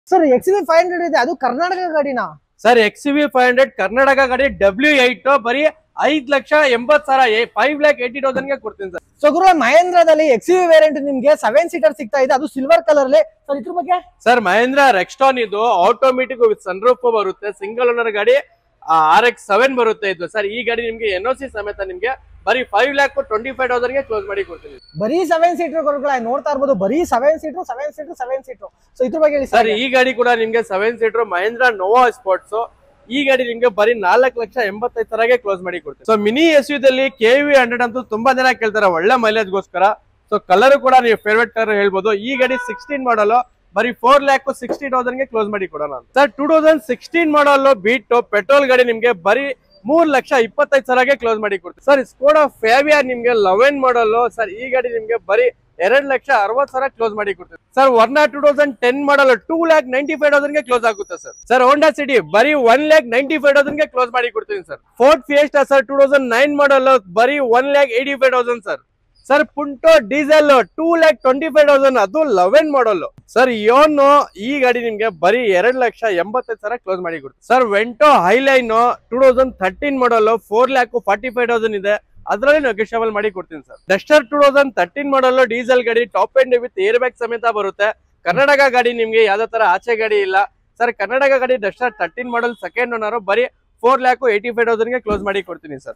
Sir X V five hundred ಇದೆ ಅದು ಕರ್ನಾಟಕ ಗಾಡಿನಾ sir X V five hundred Karnataka ಗಾಡಿ ಡಬ್ಲ್ಯೂ ಏಟ್ ಬರೀ ಐದ್ ಲಕ್ಷ ಎಂಬತ್ ಸಾವಿರ ಫೈವ್ ಲ್ಯಾಕ್ ಏಯ್ಟಿ ತೌಸಂಡ್ ಗೆ ಕೊಡ್ತೀನಿ ಸರ್ ಸೊ ಗುರು ಮಹೇಂದ್ರದಲ್ಲಿ ಎಕ್ಸ್ ವಿ ವೇರಿಯಂಟ್ ನಿಮ್ಗೆ ಸೆವೆನ್ ಸೀಟರ್ ಸಿಗ್ತಾ ಇದೆ ಅದು ಸಿಲ್ವರ್ ಕಲರ್ ಅಲ್ಲಿ ಸರ್ ಇದ್ರ ಬಗ್ಗೆ ಸರ್ ಮಹೇಂದ್ರ ರೆಕ್ಸ್ಟಾನ್ ಇದು ಆಟೋಮೆಟಿಕ್ ವಿತ್ ಸನ್ರೂಫ್ ಬರುತ್ತೆ ಸಿಂಗಲ್ ಓನರ್ ಗಾಡಿ ಆರ್ ಎಕ್ಸ್ ಸೆವೆನ್ ಬರುತ್ತೆ ಇದು ಸರ್ ಈ ಗಾಡಿ ನಿಮ್ಗೆ ಎನ್ ಒ ಸಿ ಸಮೇತ ನಿಮ್ಗೆ ಬರೀ five lakh twenty five thousand ಗೆ ಕ್ಲೋಸ್ ಮಾಡಿ ಕೊಡ್ತೀನಿ ಬರೀ ಸೆವೆನ್ ಸೀಟರ್ ಗಳ ನೋಡ್ತಾ ಇರ್ಬೋದು ಬರೀ seven seater seven seater seven seater so ಇದ್ರ ಬಗ್ಗೆ ಹೇಳಿ ಸರ್ ಸರ್ ಈ ಗಾಡಿ ಕೂಡ ನಿಮ್ಗೆ seven seater Mahindra Nuvo sports ಈ ಗಾಡಿ ನಿಮ್ಗೆ ಬರೀ ನಾಲ್ಕು ಲಕ್ಷ ಎಂಬತ್ತೈದು ಸಾವಿರಗೆ ಕ್ಲೋಸ್ ಮಾಡಿ ಕೊಡ್ತೀವಿ ಸೊ ಮಿನಿ ಎಸ್ ದಲ್ಲಿ ಕೆ ವಿ ಹಂಡ್ರೆಡ್ ಅಂತೂ ತುಂಬಾ ಜನ ಕೇಳ್ತಾರೆ ಒಳ್ಳೆ ಮೈಲೇಜ್ ಗೋಸ್ಕರ ಸೊ ಕಲರ್ ಕೂಡ ನೀವು ಫೇವ್ರೇಟ್ ಕಲರ್ ಹೇಳ್ಬೋದು ಈ ಗಾಡಿ ಸಿಕ್ಸ್ಟೀನ್ ಮಾಡಲ್ ಬರೀ ಫೋರ್ ಲ್ಯಾಕ್ ಸಿಕ್ಸ್ಟಿ ತೌಸಂಡ್ ಗೆ ಕ್ಲೋಸ್ ಮಾಡಿ ಕೊಡೋಣ sir two thousand sixteen model Beat petrol ಗಾಡಿ ನಿಮ್ಗೆ ಬರೀ ಮೂರ್ ಲಕ್ಷ ಇಪ್ಪತ್ತೈದು ಸಾವಿರಗೆ ಕ್ಲೋಸ್ ಮಾಡಿ ಕೊಡ್ತೀವಿ ಸರ್ ಸ್ಕೋಡಾ ಫೇವಿಯಾ ನಿಮ್ಗೆ ಲೆವೆನ್ ಮಾಡಲ್ ಸರ್ ಈ ಗಾಡಿ ನಿಮ್ಗೆ ಬರೀ ಎರಡ್ ಲಕ್ಷ ಅರವತ್ ಸಾವಿರ ಕ್ಲೋಸ್ ಮಾಡಿ ಕೊಡ್ತೀವಿ sir one two thousand ten model two lakh ninety five thousand ಗೆ ಕ್ಲೋಸ್ ಆಗುತ್ತೆ ಸರ್ ಸರ್ ಹೋಂಡಾ ಸಿಟಿ ಬರೀ one lakh ninety five thousand ಗೆ ಕ್ಲೋಸ್ ಮಾಡಿ ಕೊಡ್ತೀನಿ sir Ford Fiesta sir two thousand nine model ಬರೀ one lakh eighty five thousand sir sir Punto diesel two lakh twenty five thousand ಅದು eleven model sir ಯೋನು ಈ ಗಾಡಿ ನಿಮ್ಗೆ ಬರೀ ಎರಡ್ ಲಕ್ಷ ಎಂಬತ್ತೈದು ಸಾವಿರ ಕ್ಲೋಸ್ ಮಾಡಿ ಕೊಡ್ತೀವಿ sir Vento Highline two thousand thirteen model four lakh forty five thousand ಇದೆ ಅದರಲ್ಲಿ ನೆಗೋಷಿಯಬಲ್ ಮಾಡಿ ಕೊಡ್ತೀನಿ sir Duster two thousand thirteen model diesel ಗಾಡಿ top end with air bag ಸಮೇತ ಬರುತ್ತೆ ಕರ್ನಾಟಕ ಗಾಡಿ ನಿಮ್ಗೆ ಯಾವ್ದೇ ತರ ಆಚೆ ಗಾಡಿ ಇಲ್ಲ ಸರ್ ಕರ್ನಾಟಕ ಗಾಡಿ Duster thirteen model second owner ಬರೀ four lakh eighty five thousand ಗೆ ಕ್ಲೋಸ್ ಮಾಡಿ ಕೊಡ್ತೀನಿ ಸರ್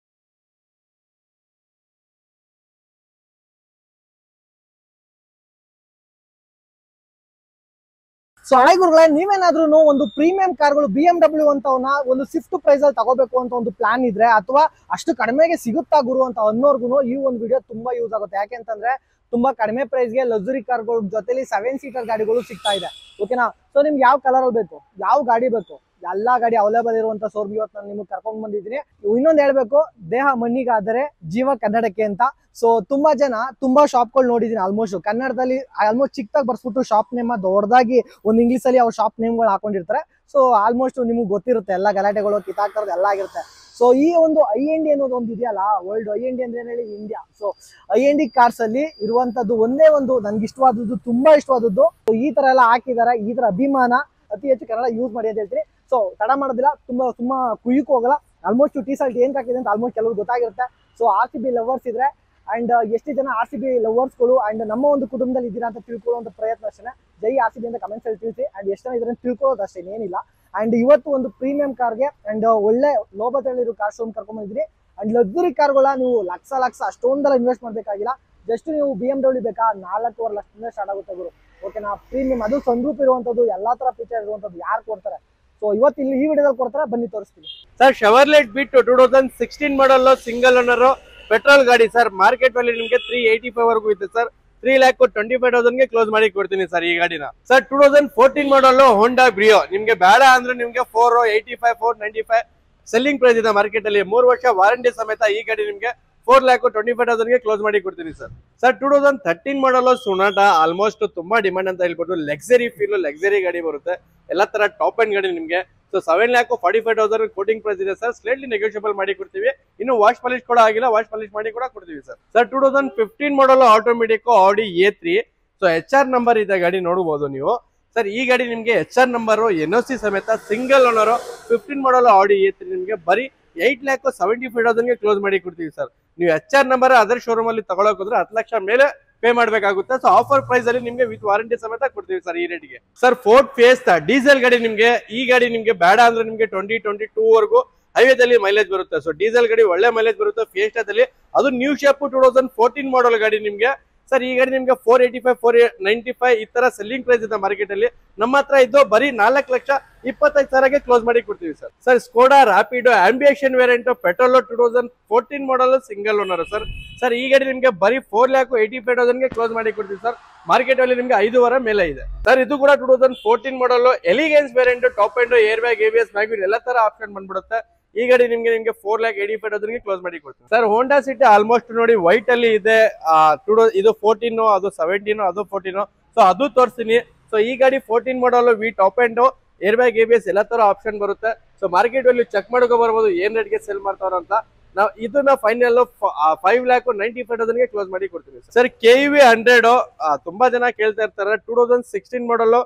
ಸೊ ಹಳೆ ಗುರುಗಳೇ ನೀವೇನಾದ್ರೂ ಒಂದು ಪ್ರೀಮಿಯಂ ಕಾರ್ಗಳು ಬಿ ಎಂ ಡಬ್ಲ್ಯೂ ಅಂತವನ್ನ ಒಂದು ಸ್ವಿಫ್ಟ್ ಪ್ರೈಸ್ ಅಲ್ಲಿ ತಗೋಬೇಕು ಅಂತ ಒಂದು ಪ್ಲಾನ್ ಇದ್ರೆ ಅಥವಾ ಅಷ್ಟು ಕಡಿಮೆಗೆ ಸಿಗುತ್ತಾ ಗುರು ಅಂತ ಅನ್ನೋರ್ಗು ಈ ಒಂದು ವಿಡಿಯೋ ತುಂಬಾ ಯೂಸ್ ಆಗುತ್ತೆ ಯಾಕೆಂತಂದ್ರೆ ತುಂಬಾ ಕಡಿಮೆ ಪ್ರೈಸ್ಗೆ ಲಕ್ಸುರಿ ಕಾರ್ಗಳ ಜೊತೆಲಿ ಸೆವೆನ್ ಸೀಟರ್ ಗಾಡಿಗಳು ಸಿಗ್ತಾ ಇದೆ ಓಕೆನಾ ಸೊ ನಿಮ್ಗೆ ಯಾವ ಕಲರ್ ಅಲ್ಲಿ ಬೇಕು ಯಾವ ಗಾಡಿ ಬೇಕು ಎಲ್ಲಾ ಗಾಡಿ ಅವೈಲೇಬಲ್ ಇರುವಂತ ಶೋರೂಮ್ ಇವತ್ತು ನಾನು ನಿಮ್ಗೆ ಕರ್ಕೊಂಡ್ ಬಂದಿದ್ದೀನಿ ಇನ್ನೊಂದು ಹೇಳ್ಬೇಕು ದೇಹ ಮಣ್ಣಿಗಾದರೆ ಜೀವ ಕನ್ನಡಕ್ಕೆ ಅಂತ ಸೊ ತುಂಬಾ ಜನ ತುಂಬಾ ಶಾಪ್ಗಳು ನೋಡಿದೀನಿ ಆಲ್ಮೋಸ್ಟ್ ಕನ್ನಡದಲ್ಲಿ ಆಲ್ಮೋಸ್ಟ್ ಚಿಕ್ಕದಾಗಿ ಬರ್ಸ್ಬಿಟ್ಟು ಶಾಪ್ ನೇಮ್ ದೊಡ್ಡದಾಗಿ ಒಂದು ಇಂಗ್ಲಿಷ್ ಅಲ್ಲಿ ಅವ್ರ ಶಾಪ್ ನೇಮ್ಗಳು ಹಾಕೊಂಡಿರ್ತಾರೆ ಸೊ ಆಲ್ಮೋಸ್ಟ್ ನಿಮ್ಗೆ ಗೊತ್ತಿರುತ್ತೆ ಎಲ್ಲ ಗಲಾಟೆಗಳು ಕಿತಾಕ್ತರದ್ದು ಎಲ್ಲ ಆಗಿರುತ್ತೆ ಸೊ ಈ ಒಂದು ಐ ಎನ್ ಡಿ ಅನ್ನೋದು ಒಂದು ಇದೆಯಲ್ಲ ವರ್ಲ್ಡ್ ಐ ಎನ್ ಡಿ ಅಂದ್ರೆ ಏನ್ ಹೇಳಿ India so I N D cars ಅಲ್ಲಿ ಇರುವಂತದ್ದು ಒಂದೇ ಒಂದು ನನ್ಗೆ ಇಷ್ಟವಾದದ್ದು ತುಂಬಾ ಇಷ್ಟವಾದದ್ದು So, ಈ ತರ ಎಲ್ಲ ಹಾಕಿದ್ದಾರೆ ಈ ತರ ಅಭಿಮಾನ ಅತಿ ಹೆಚ್ಚು ಕನ್ನಡ ಯೂಸ್ ಮಾಡಿ ಅಂತ ಹೇಳ್ತೀನಿ ಸೊ ತಡ ಮಾಡೋದಿಲ್ಲ ತುಂಬಾ ತುಂಬಾ ಕುಯ್ಯಕ್ ಹೋಗಲ್ಲ ಆಲ್ಮೋಸ್ಟ್ ಟಿ ಶರ್ಟ್ ಏನ್ ಹಾಕಿದೆ ಅಂತ ಆಲ್ಮೋಸ್ಟ್ ಕೆಲವರು ಗೊತ್ತಾಗಿರುತ್ತೆ so R C B lovers ಇದ್ರೆ ಅಂಡ್ ಎಷ್ಟು ಜನ ಆರ್ ಸಿ ಬಿ ಲವರ್ಸ್ಗಳು ಅಂಡ್ ನಮ್ಮ ಒಂದು ಕುಟುಂಬದಲ್ಲಿ ಇದ್ದೀರಾ ಅಂತ ತಿಳ್ಕೊಳ್ಳುವಂತ ಪ್ರಯತ್ನ ಅಷ್ಟೇ ಜೈ ಆರ್ ಸಿ ಬಿ ಅಂತ ಕಮೆಂಟ್ಸ್ ಅಲ್ಲಿ ತಿಳಿಸಿ ಅಂಡ್ ಎಷ್ಟು ಜನ ಇದ್ರೆ ತಿಳ್ಕೊಳ್ಳೋದು ಅಷ್ಟೇ ಏನಿಲ್ಲ ಅಂಡ್ ಇವತ್ತು ಒಂದು ಪ್ರೀಮಿಯಂ ಕಾರ್ಗೆ ಅಂಡ್ ಒಳ್ಳೆ ಲೋಬತಲ್ಲಿರೋ ಕಾರ್ ಶೋರೂಮ್ ಕರ್ಕೊಂಡ್ ಬಂದಿದ್ರಿ ಅಂಡ್ ಲಕ್ಸುರಿ ಕಾರ್ಗಳ ನೀವು ಲಕ್ಷ ಲಕ್ಷ ಅಷ್ಟೊಂದೆಲ್ಲ ಇನ್ವೆಸ್ಟ್ ಮಾಡ್ಬೇಕಾಗಿಲ್ಲ ಜಸ್ಟ್ ನೀವು ಬಿ ಎಂ ಡಬ್ಲ್ಯೂ ಬೇಕಾ ನಾಲ್ಕೂವರೆ ಲಕ್ಷದಿಂದ ಸ್ಟಾರ್ಟ್ ಆಗುತ್ತೆ ಗುರು ಓಕೆನಾ ಪ್ರೀಮಿಯಂ ಅದು ಸಂರೂಪ್ ಇರುವಂತದ್ದು ಎಲ್ಲಾ ತರ ಫೀಚರ್ ಇರುವಂತದ್ದು ಯಾರು ಕೊಡ್ತಾರೆ ಸೊ ಇವತ್ತು ಇಲ್ಲಿ ಈ ವಿಡಿಯೋದಲ್ಲಿ ಕೊಡ್ತಾರೆ ಬನ್ನಿ ತೋರಿಸ್ತೀವಿ ಸರ್ ಶವರ್ಲೆಟ್ ಬಿಟ್ಟು two thousand sixteen model single owner petrol ಗಾಡಿ ಸರ್ ಮಾರ್ಕೆಟ್ ವ್ಯಾಲ್ಯೂ ನಿಮಗೆ ತ್ರೀ ಏಯ್ಟಿ ಫೈವ್ ವರೆಗೂ ಇದೆ sir three lakh twenty five thousand ಗೆ ಕ್ಲೋಸ್ ಮಾಡಿ ಕೊಡ್ತೀನಿ ಸರ್ ಈ ಗಾಡಿನ sir two thousand fourteen model Honda Brio ನಿಮ್ಗೆ ಬೇಡ ಅಂದ್ರೆ ನಿಮ್ಗೆ four eighty five four ninety five selling price ಇದೆ ಮಾರ್ಕೆಟ್ ಅಲ್ಲಿ ಮೂರು ವರ್ಷ ವಾರಂಟಿ ಸಮೇತ ಈ ಗಾಡಿ ನಿಮ್ಗೆ four lakh twenty five thousand ಗೆ ಕ್ಲೋಸ್ ಮಾಡಿ ಕೊಡ್ತೀನಿ sir sir two thousand thirteen model Sonata almost ತುಂಬಾ ಡಿಮಾಂಡ್ ಅಂತ ಹೇಳ್ಬೋದು ಲಕ್ಸರಿ ಫೀಲ್ ಲಕ್ಸರಿ ಗಾಡಿ ಬರುತ್ತೆ ಎಲ್ಲ ತರ ಟಾಪ್ ಅಂಡ್ ಗಾಡಿ ನಿಮ್ಗೆ so seven lakh forty five thousand quoting price ಇದೆ ಸರ್ ಸ್ಲೇಟ್ಲಿ ನೆಗೋಷಿಯಬಲ್ ಮಾಡಿ ಕೊಡ್ತೀವಿ ಇನ್ನು ವಾಶ್ ಪಾಲಿಶ್ ಕೂಡ ಆಗಿಲ್ಲ ವಾಶ್ ಪಾಲಿಶ್ ಮಾಡಿ ಕೂಡ ಕೊಡ್ತೀವಿ sir sir two thousand fifteen model automatic Audi A three so H R number ಇದೆ ಗಾಡಿ ನೋಡಬಹುದು ನೀವು ಸರ್ ಈ ಗಾಡಿ ನಿಮ್ಗೆ H R number N C ಸಮೇತ single owner fifteen model Audi A three ನಿಮ್ಗೆ ಬರೀ ಏಟ್ ಲ್ಯಾಕ್ ಸೆವೆಂಟಿ ಫೈವ್ ತೌಸಂಡ್ಗೆ ಕ್ಲೋಸ್ ಮಾಡಿ ಕೊಡ್ತೀವಿ ಸರ್ ನೀವು H R number other showroom ಅಲ್ಲಿ ತಗೊಳಕ್ ಹೋದ್ರೆ ಹತ್ತು ಲಕ್ಷ ಮೇಲೆ ಪೇ ಮಾಡಬೇಕಾಗುತ್ತೆ ಸೊ ಆಫರ್ ಪ್ರೈಸ್ ಅಲ್ಲಿ ನಿಮ್ಗೆ ವಿತ್ ವಾರಂಟಿ ಸಮೇತ ಕೊಡ್ತೀವಿ ಸರ್ ಈ ರೇಟ್ಗೆ ಸರ್ ಫೋರ್ಟ್ ಫೇಸ್ ಡೀಸೆಲ್ ಗಾಡಿ ನಿಮ್ಗೆ ಈ ಗಾಡಿ ನಿಮ್ಗೆ ಬೇಡ ಅಂದ್ರೆ ನಿಮ್ಗೆ ಟ್ವೆಂಟಿ ಟ್ವೆಂಟಿ ಟೂ ವರೆಗೂ ಹೈವೇದಲ್ಲಿ ಮೈಲೇಜ್ ಬರುತ್ತೆ ಸೊ ಡೀಸೆಲ್ ಗಾಡಿ ಒಳ್ಳೆ ಮೈಲೇಜ್ ಬರುತ್ತೆ ಫಿಯೆಸ್ಟಾದಲ್ಲಿ ಅದು new shape two thousand fourteen model ಗಾಡಿ ನಿಮ್ಗೆ ಸರ್ ಈ ಗಾಡಿ ನಿಮ್ಗೆ four eighty five four ninety five ಈ ತರ ಸೆಲ್ಲಿಂಗ್ ಪ್ರೈಸ್ ಇದೆ ಮಾರ್ಕೆಟ್ ಅಲ್ಲಿ ನಮ್ಮ ಹತ್ರ ಇದ್ದು ಬರೀ ನಾಲ್ಕು ಲಕ್ಷ ಇಪ್ಪತ್ತೈದು ಸಾವಿರಗೆ ಕ್ಲೋಸ್ ಮಾಡಿ ಕೊಡ್ತೀವಿ sir sir Skoda Rapid Ambition variant petrol two thousand fourteen model single owner sir sir ಈ ಗಾಡಿ ನಿಮ್ಗೆ ಬರೀ ಫೋರ್ ಲ್ಯಾಕ್ ಏಯ್ಟಿ ಫೈವ್ ತೌಸಂಡ್ಗೆ ಕ್ಲೋಸ್ ಮಾಡಿ ಕೊಡ್ತೀವಿ ಸರ್ ಮಾರ್ಕೆಟ್ ಅಲ್ಲಿ ನಿಮ್ಗೆ ಐದೂವರೆ ಮೇಲೆ ಇದೆ ಸರ್ ಇದು ಕೂಡ two thousand fourteen model elegance variant top and air bag A B S mag wheel ಎಲ್ಲ ತರ ಆಪ್ಷನ್ ಬಂದ್ಬಿಡುತ್ತೆ ಈ ಗಾಡಿ ನಿಮ್ಗೆ ನಿಮ್ಗೆ ಫೋರ್ ಲ್ಯಾಕ್ ಏಯ್ಟಿ ಫೈವ್ ತೌಸಂಡ್ಗೆ ಕ್ಲೋಸ್ ಮಾಡಿ ಕೊಡ್ತೀವಿ ಸರ್ ಹೋಂಡಾ ಸಿಟಿ ಆಲ್ಮೋಸ್ಟ್ ನೋಡಿ ವೈಟ್ ಅಲ್ಲಿ ಇದೆ ಟೂ ಇದು ಫೋರ್ಟೀನ್ ಅದು ಸೆವೆಂಟೀನ್ ಅದು ಫೋರ್ಟೀನ್ ಸೊ ಅದು ತೋರಿಸ್ತೀನಿ ಸೊ ಈ ಗಾಡಿ fourteen model V top and air bag A B S ಎಲ್ಲ ತರ ಆಪ್ಷನ್ ಬರುತ್ತೆ ಸೊ ಮಾರ್ಕೆಟ್ ಅಲ್ಲಿ ಚೆಕ್ ಮಾಡ್ಕೊ ಬರ್ಬೋದು ಏನ್ ರೇಟ್ಗೆ ಸೆಲ್ ಮಾಡ್ತಾರ ಅಂತ ನಾವು ಇದನ್ನ final five lakh ninety five ತೌಸಂಡ್ಗೆ ಕ್ಲೋಸ್ ಮಾಡಿ ಕೊಡ್ತೀವಿ ಸರ್ ಕೆ ವಿ ಹಂಡ್ರೆಡ್ ತುಂಬಾ ಜನ ಕೇಳ್ತಾ ಇರ್ತಾರೆ two thousand sixteen model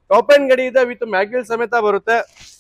top end ಗಾಡಿ ಇದೆ ವಿತ್ ಮ್ಯಾಗ್ವಿಲ್ ಸಮೇತ ಬರುತ್ತೆ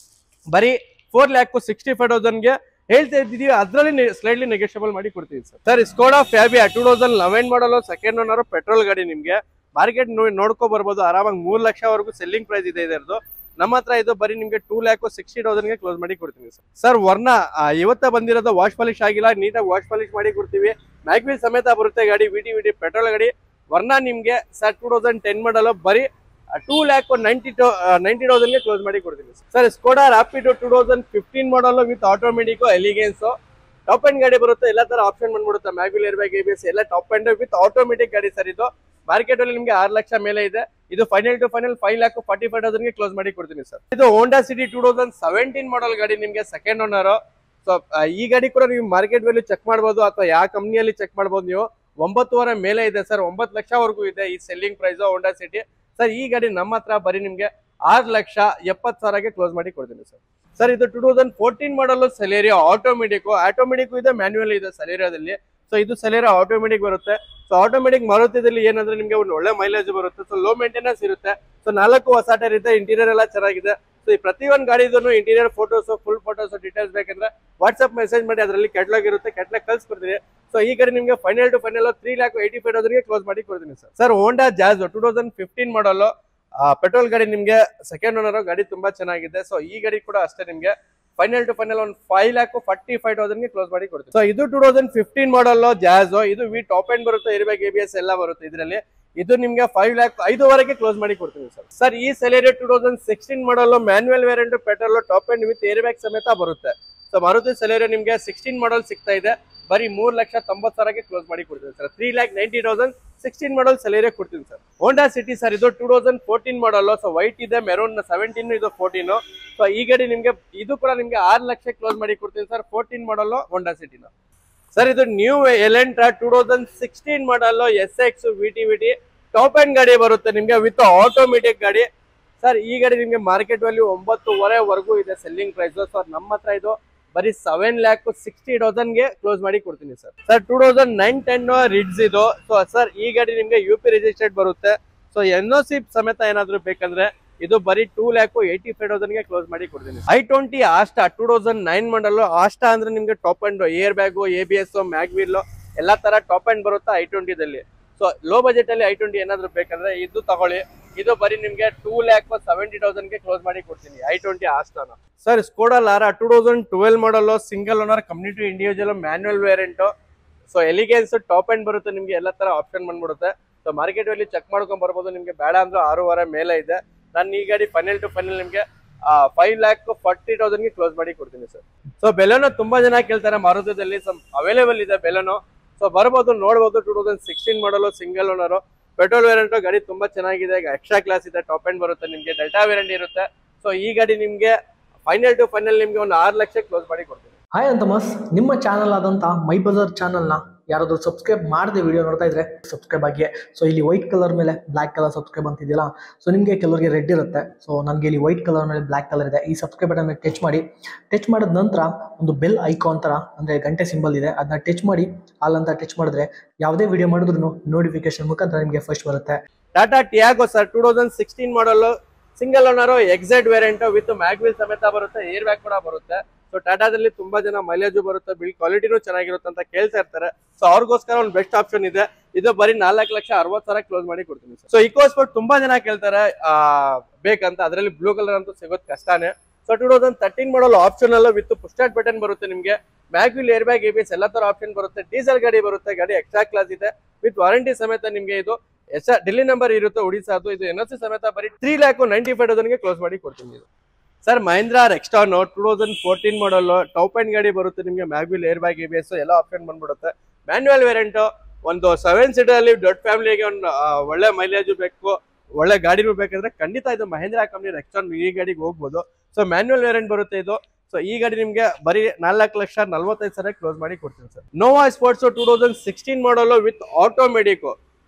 ಬರೀ ಫೋರ್ ಲ್ಯಾಕ್ ಸಿಕ್ಸ್ಟಿ ಫೈವ್ ತೌಸಂಡ್ಗೆ ಹೇಳ್ತಾ ಇದ್ದೀವಿ ಅದರಲ್ಲಿ ಸ್ಲೈಡ್ಲಿ ನೆಗೋಷಿಯಬಲ್ ಮಾಡಿ ಕೊಡ್ತೀವಿ sir sir Skoda Fabia two thousand eleven model second owner petrol ಗಾಡಿ ನಿಮಗೆ ಮಾರ್ಕೆಟ್ ನೋಡ್ಕೊ ಬರ್ಬೋದು ಆರಾಮಾಗಿ ಮೂರ್ ಲಕ್ಷವರೆಗೂ ಸೆಲ್ಲಿಂಗ್ ಪ್ರೈಸ್ ಇದೆ ಇದರದು ನಮ್ಮ ಹತ್ರ ಇದು ಬರೀ ನಿಮಗೆ ಟೂ ಲ್ಯಾಕ್ ಸಿಕ್ಸ್ಟಿ ತೌಸಂಡ್ಗೆ ಕ್ಲೋಸ್ ಮಾಡಿ ಕೊಡ್ತೀನಿ ಸರ್ ಸರ್ ವರ್ಣ ಆ, ಇವತ್ತೇ ಬಂದಿರೋದು ವಾಶ್ ಪಾಲಿಶ್ ಆಗಿಲ್ಲ ನೀಟಾಗಿ ವಾಶ್ ಪಾಲಿಶ್ ಮಾಡಿ ಕೊಡ್ತೀವಿ ಮ್ಯಾಗ್ವಿಲ್ ಸಮೇತ ಬರುತ್ತೆ ಗಾಡಿ V T V T petrol ಗಾಡಿ ವರ್ಣ ನಿಮಗೆ sir two thousand ten model ಬರೀ two lakh ninety two ninety ತೌಸಂಡ್ಗೆ ಕ್ಲೋಸ್ ಮಾಡಿ ಕೊಡ್ತೀನಿ sir Skoda Rapid two thousand fifteen model with automatic elegance top end ಗಾಡಿ ಬರುತ್ತೆ ಎಲ್ಲ ತರ ಆಪ್ಷನ್ ಬಂದ್ಬಿಡುತ್ತೆ ಮ್ಯಾಗ್ವಿಲ್ ಏರ್ ಬ್ಯಾಗ್ ಎಬಿಎಸ್ ಎಲ್ಲ ಟಾಪ್ ಎಂಡ್ ವಿತ್ ಆಟೋಮೆಟಿಕ್ ಗಾಡಿ ಸರ್ ಇದು ಮಾರ್ಕೆಟ್ ಅಲ್ಲಿ ನಿಮಗೆ ಆರು ಲಕ್ಷ ಮೇಲೆ ಇದೆ ಇದು final to final five lakh forty five ತೌಸಂಡ್ಗೆ ಕ್ಲೋಸ್ ಮಾಡಿ ಕೊಡ್ತೀನಿ ಸರ್ ಇದು Honda City two thousand seventeen model ಗಾಡಿ ನಿಮಗೆ ಸೆಕೆಂಡ್ ಓನರ್ ಸೊ ಈ ಗಾಡಿ ಕೂಡ ನೀವು ಮಾರ್ಕೆಟ್ ವ್ಯಾಲ್ಯೂ ಚೆಕ್ ಮಾಡ್ಬೋದು ಅಥವಾ ಯಾವ ಕಂಪ್ನಿಯಲ್ಲಿ ಚೆಕ್ ಮಾಡ್ಬೋದು ನೀವು ಒಂಬತ್ತುವರೆ ಮೇಲೆ ಇದೆ ಸರ್ ಒಂಬತ್ತು ಲಕ್ಷವರೆಗೂ ಇದೆ ಈ selling price Honda City sir ಈ ಗಾಡಿ ನಮ್ಮ ಹತ್ರ ಬರೀ ನಿಮಗೆ ಆರು ಲಕ್ಷ ಎಪ್ಪತ್ತು ಸಾವಿರಕ್ಕೆ ಕ್ಲೋಸ್ ಮಾಡಿ ಕೊಡ್ತೀನಿ ಸರ್ ಸರ್ ಇದು two thousand fourteen model Celerio automatic automatic ಇದೆ ಮ್ಯಾನ್ಯುವಲ್ ಇದೆ ಸೆಲೇರಿಯಾದಲ್ಲಿ ಸೊ ಇದು ಸೆಲೇರಿಯಾ ಆಟೋಮೆಟಿಕ್ ಬರುತ್ತೆ ಸೊ ಆಟೋಮೆಟಿಕ್ ಮಾರುತಿದಲ್ಲಿ ಏನಂದ್ರೆ ನಿಮಗೆ ಒಂದು ಒಳ್ಳೆ ಮೈಲೇಜ್ ಬರುತ್ತೆ ಸೊ ಲೋ ಮೇಂಟೆನೆನ್ಸ್ ಇರುತ್ತೆ ಸೊ ನಾಲ್ಕು ಹೊಸ ಟೈರ್ ಇದೆ ಇಂಟೀರಿಯರ್ ಎಲ್ಲ ಚೆನ್ನಾಗಿದೆ ಸೊ ಈ ಪ್ರತಿಯೊಂದು ಗಾಡಿದು interior photos full photos details ಬೇಕಂದ್ರೆ ವಾಟ್ಸ್ಆಪ್ ಮೆಸೇಜ್ ಮಾಡಿ ಅದರಲ್ಲಿ ಕೆಟ್ಲಾಗ್ ಇರುತ್ತೆ ಕೆಟ್ಲಾಗ್ ಕಳ್ಸ್ಕೊಡ್ತೀನಿ ಸೊ ಈ ಗಾಡಿ ನಿಮಗೆ final to final three lakh eighty five ತೌಸಂಡ್ಗೆ ಕ್ಲೋಸ್ ಮಾಡಿ ಕೊಡ್ತೀನಿ sir sir Honda Jazz two thousand fifteen model petrol ಗಾಡಿ ನಿಮಗೆ ಸೆಕೆಂಡ್ ಓನರ್ ಗಾಡಿ ತುಂಬಾ ಚೆನ್ನಾಗಿದೆ ಸೊ ಈ ಗಾಡಿ ಕೂಡ ಅಷ್ಟೇ ನಿಮಗೆ ಫೈನಲ್ ಟು ಫೈನಲ್ ಒಂದು ಫೈವ್ ಲ್ಯಾಕ್ ಫಾರ್ಟಿ ಫೈವ್ ತೌಸಂಡ್ಗೆ ಕ್ಲೋಸ್ ಮಾಡಿ ಕೊಡ್ತೀವಿ ಸೊ ಇದು two thousand fifteen model Jazz ಇದು ವಿ ಟಾಪ್ ಎಂಡ್ ಬರುತ್ತೆ ಇರ್ಬೇಕು ಎ ಬಿ ಎಸ್ ಎಲ್ಲ ಬರುತ್ತೆ ಇದರಲ್ಲಿ ಇದು ನಿಮ್ಗೆ ಫೈವ್ ಲ್ಯಾಕ್ ಐದುವರೆಗೆ ಕ್ಲೋಸ್ ಮಾಡಿ ಕೊಡ್ತೀನಿ ಸರ್ ಸರ್ ಈ Celerio two thousand sixteen model manual variant petrol top end with air bag ಸಮೇತ ಬರುತ್ತೆ ಸೊ ಮಾರುತಿ ಸೆಲೆರಿ ನಿಮ್ಗೆ ಸಿಕ್ಸ್ಟೀನ್ ಮಾಡಲ್ ಸಿಗ್ತಾ ಇದೆ ಬರೀ ಮೂರ್ ಲಕ್ಷ ತೊಂಬತ್ತು ಸಾವಿರಕ್ಕೆ ಕ್ಲೋಸ್ ಮಾಡಿ ಕೊಡ್ತೀನಿ sir three lakh ninety thousand sixteen model Celerio ಕೊಡ್ತೀನಿ ಸರ್ ಹೋಂಡಾ ಸಿಟಿ ಸರ್ ಇದು two thousand fourteen model so white ಇದೆ ಮೆರೂನ್ ಸೆವೆಂಟೀನ್ ಇದು ಫೋರ್ಟೀನ್ ಸೊ ಈ ಗಾಡಿ ನಿಮ್ಗೆ ಇದು ಕೂಡ ನಿಮ್ಗೆ ಆರು ಲಕ್ಷ ಕ್ಲೋಸ್ ಮಾಡಿ ಕೊಡ್ತೀನಿ ಸರ್ ಫೋರ್ಟೀನ್ ಮಾಡಲ್ ಹೋಂಡಾ ಸಿಟಿನ ಸರ್ ಇದು new Elantra two thousand sixteen model S X V T V T top end ಗಾಡಿ ಬರುತ್ತೆ ನಿಮ್ಗೆ ವಿತ್ ಆಟೋಮೆಟಿಕ್ ಗಾಡಿ ಸರ್ ಈ ಗಾಡಿ ನಿಮ್ಗೆ ಮಾರ್ಕೆಟ್ ವ್ಯಾಲ್ಯೂ ಒಂಬತ್ತುವರೆವರೆಗೂ ಇದೆ ಸೆಲ್ಲಿಂಗ್ ಪ್ರೈಸ್ ಸರ್ ನಮ್ಮ ಹತ್ರ ಇದು ಬರೀ ಸೆವೆನ್ ಲ್ಯಾಕ್ ಸಿಕ್ಸ್ಟಿ ಗೆ ಕ್ಲೋಸ್ ಮಾಡಿ ಕೊಡ್ತೀನಿ sir sir two thousand nine ten Ritz ಇದು ಸೊ ಸರ್ ಈ ಗಾಡಿ ನಿಮ್ಗೆ ಯು ಪಿ ರಿಜಿಸ್ಟರ್ಡ್ ಬರುತ್ತೆ ಸೊ ಎನ್ ಒ ಸಿ ಸಮೇತ ಏನಾದ್ರು ಬೇಕಂದ್ರೆ ಇದು ಬರೀ ಟೂ ಲ್ಯಾಕ್ ಏಯ್ಟಿ ಫೈವ್ ಗೆ ಕ್ಲೋಸ್ ಮಾಡಿ ಕೊಡ್ತೀನಿ I twenty Asta two thousand nine model Asta ಅಂದ್ರೆ ನಿಮ್ಗೆ top and air bag A B S mag wheel ಎಲ್ಲಾ ತರ ಟಾಪ್ ಅಂಡ್ ಬರುತ್ತೆ ಐ ಟ್ವೆಂಟಿದಲ್ಲಿ ಸೊ ಲೋ ಬಜೆಟ್ ಅಲ್ಲಿ ಐ ಟ್ವೆಂಟಿ ಏನಾದ್ರು ಬೇಕಂದ್ರೆ ಇದು ತಗೊಳ್ಳಿ ಇದು ಬರೀ ನಿಮ್ಗೆ ಟೂ ಲ್ಯಾಕ್ ಸೆವೆಂಟಿ ಗೆ ಕ್ಲೋಸ್ ಮಾಡಿ ಕೊಡ್ತೀನಿ ಐ ಟ್ವೆಂಟಿ ಆಸ್ಟಾನ sir Skoda Laura two thousand twelve model single owner community individual manual variant so elegance top end ಬರುತ್ತೆ ನಿಮ್ಗೆ ಎಲ್ಲ ತರ ಆಪ್ಷನ್ ಬಂದ್ಬಿಡುತ್ತೆ ಸೊ ಮಾರ್ಕೆಟ್ ಅಲ್ಲಿ ಚೆಕ್ ಮಾಡ್ಕೊಂಡ್ ಬರ್ಬೋದು ನಿಮ್ಗೆ ಬೇಡ ಅಂದ್ರೆ ಆರೂವರೆ ಮೇಲೆ ಇದೆ ನಾನು ಈ ಗಾಡಿ ಫೈನಲ್ ಟು ಫೈನಲ್ ನಿಮ್ಗೆ ಫೈವ್ ಲ್ಯಾಕ್ ಫಾರ್ಟಿ ಗೆ ಕ್ಲೋಸ್ ಮಾಡಿ ಕೊಡ್ತೀನಿ ಸರ್ ಸೊ ಬೆಲೆನೋ ತುಂಬಾ ಜನ ಕೇಳ್ತಾರೆ ಮಾರುತದಲ್ಲಿ ಅವೈಲೇಬಲ್ ಇದೆ ಬೆಲೆನೋ ಸೊ ಬರ್ಬೋದು ನೋಡ್ಬೋದು two thousand sixteen model single owner petrol variant ಗಾಡಿ ತುಂಬಾ ಚೆನ್ನಾಗಿದೆ ಎಕ್ಸ್ಟ್ರಾ ಕ್ಲಾಸ್ ಇದೆ ಟಾಪ್ ಎಂಡ್ ಬರುತ್ತೆ ನಿಮ್ಗೆ ಡೆಲ್ಟಾ ವೇರಿಯಂಟ್ ಇರುತ್ತೆ ಸೊ ಈ ಗಾಡಿ ನಿಮ್ಗೆ ಫೈನಲ್ ಟು ಫೈನಲ್ ನಿಮ್ಗೆ ಒಂದು ಆರು ಲಕ್ಷ ಕ್ಲೋಸ್ ಮಾಡಿ ಕೊಡ್ತೀನಿ ಹಾಯ್ ಅಂತಮಸ್ ನಿಮ್ಮ ಚಾನಲ್ ಆದಂಥ ಮೈ ಬಜಾರ್ ಚಾನಲ್ನ ಯಾರಾದರೂ ಸಬ್ಸ್ಕ್ರೈಬ್ ಮಾಡದೆ ವಿಡಿಯೋ ನೋಡ್ತಾ ಇದ್ರೆ ಸಬ್ಸ್ಕ್ರೈಬ್ ಆಗಿ ಸೊ ಇಲ್ಲಿ ವೈಟ್ ಕಲರ್ ಮೇಲೆ ಬ್ಲ್ಯಾಕ್ ಕಲರ್ ಸಬ್ಸ್ಕ್ರೈಬ್ ಅಂತಿದೆಯಲ್ಲ ಸೊ ನಿಮಗೆ ಕೆಲವರಿಗೆ ರೆಡ್ ಇರುತ್ತೆ ಸೊ ನನಗೆ ಇಲ್ಲಿ ವೈಟ್ ಕಲರ್ ಮೇಲೆ ಬ್ಲ್ಯಾಕ್ ಕಲರ್ ಇದೆ ಈ ಸಬ್ಸ್ಕ್ರೈಬ್ ಬಟನ್ ಮೇಲೆ ಟಚ್ ಮಾಡಿ ಟಚ್ ಮಾಡಿದ ನಂತರ ಒಂದು ಬೆಲ್ ಐಕಾನ್ ಥರ ಅಂದರೆ ಗಂಟೆ ಸಿಂಬಲ್ ಇದೆ ಅದನ್ನ ಟಚ್ ಮಾಡಿ ಅಲ್ಲಂತ ಟಚ್ ಮಾಡಿದ್ರೆ ಯಾವುದೇ ವಿಡಿಯೋ ಮಾಡಿದ್ರು ನೋಟಿಫಿಕೇಶನ್ ಮುಖಾಂತರ ನಿಮಗೆ ಫಸ್ಟ್ ಬರುತ್ತೆ Tata Tiago sir two thousand sixteen model single owner Exide variant with mag wheel ಸಮೇತ ಬರುತ್ತೆ ಏರ್ ಬ್ಯಾಗ್ ಕೂಡ ಬರುತ್ತೆ ಸೊ ಟಾಟಾದಲ್ಲಿ ತುಂಬಾ ಜನ ಮೈಲೇಜು ಬರುತ್ತೆ ಬಿಲ್ ಕ್ವಾಲಿಟಿನೂ ಚೆನ್ನಾಗಿರುತ್ತೆ ಅಂತ ಕೇಳ್ತಾ ಇರ್ತಾರೆ ಸೊ ಅವ್ರಿಗೋಸ್ಕರ ಒಂದು ಬೆಸ್ಟ್ ಆಪ್ಷನ್ ಇದೆ ಇದು ಬರೀ ನಾಲ್ಕು ಲಕ್ಷ ಅರವತ್ತು ಸಾವಿರ ಕ್ಲೋಸ್ ಮಾಡಿ ಕೊಡ್ತೀನಿ ಸೊ ಇಕೋ ಸ್ಪೋರ್ಟ್ ತುಂಬಾ ಜನ ಕೇಳ್ತಾರೆ ಆ, ಬೇಕಂತ ಅದರಲ್ಲಿ ಬ್ಲೂ ಕಲರ್ ಅಂತೂ ಸಿಗೋದು ಕಷ್ಟನೇ so two thousand thirteen model option ಅಲ್ಲ ವಿತ್ ಪುಸ್ಟಾಟ್ ಬಟನ್ ಬರುತ್ತೆ ನಿಮಗೆ ಮ್ಯಾಗ್ವಿಲ್ ಏರ್ ಬ್ಯಾಗ್ ಎಬಿಎಸ್ ಎಲ್ಲ ತರ ಆಪ್ಷನ್ ಬರುತ್ತೆ ಡೀಸೆಲ್ ಗಾಡಿ ಬರುತ್ತೆ ಗಾಡಿ ಎಕ್ಸ್ಟ್ರಾ ಕ್ಲಾಸ್ ಇದೆ ವಿತ್ ವಾರಂಟಿ ಸಮೇತ ನಿಮಗೆ ಇದು ಎಸ್ ಡೆಲ್ಲಿ ನಂಬರ್ ಇರುತ್ತೆ ಒಡಿಸಾದು ಇದು ಎನ್ ಸಿ ಸಮೇತ ಬರೀ ತ್ರೀ ಲ್ಯಾಕ್ ನೈಂಟಿ ಫೈವ್ ತೌಸಂಡ್ಗೆ ಕ್ಲೋಸ್ ಮಾಡಿ ಕೊಡ್ತೀನಿ ಇದು sir Mahindra Rexton two thousand fourteen model top and ಗಾಡಿ ಬರುತ್ತೆ ನಿಮಗೆ mag wheel air bag A B S ಎಲ್ಲ ಆಪ್ಷನ್ ಬಂದ್ಬಿಡುತ್ತೆ ಮ್ಯಾನ್ಯುವಲ್ ವೇರಿಯಂಟ್ ಒಂದು ಸೆವೆನ್ ಸೀಟರ್ ಅಲ್ಲಿ ದೊಡ್ಡ ಫ್ಯಾಮಿಲಿಗೆ ಒಂದು ಆ, ಒಳ್ಳೆ ಮೈಲೇಜ್ ಬೇಕು ಒಳ್ಳೆ ಗಾಡಿನೂ ಬೇಕಂದ್ರೆ ಖಂಡಿತ ಇದು ಮಹೇಂದ್ರ ಕಂಪ್ನಿ ಎಕ್ಸ್ಟಾನ್ ಈ ಗಾಡಿಗೆ ಹೋಗ್ಬೋದು ಸೊ ಮ್ಯಾನ್ಯುವಲ್ ವೇರಿಯಂಟ್ ಬರುತ್ತೆ ಇದು ಸೊ ಈ ಗಾಡಿ ನಿಮಗೆ ಬರೀ ನಾಲ್ಕು ಲಕ್ಷ ನಲ್ವತ್ತೈದು ಸಾವಿರ ಕ್ಲೋಸ್ ಮಾಡಿ ಕೊಡ್ತೀನಿ sir Nuvo Sports two thousand sixteen model with automatic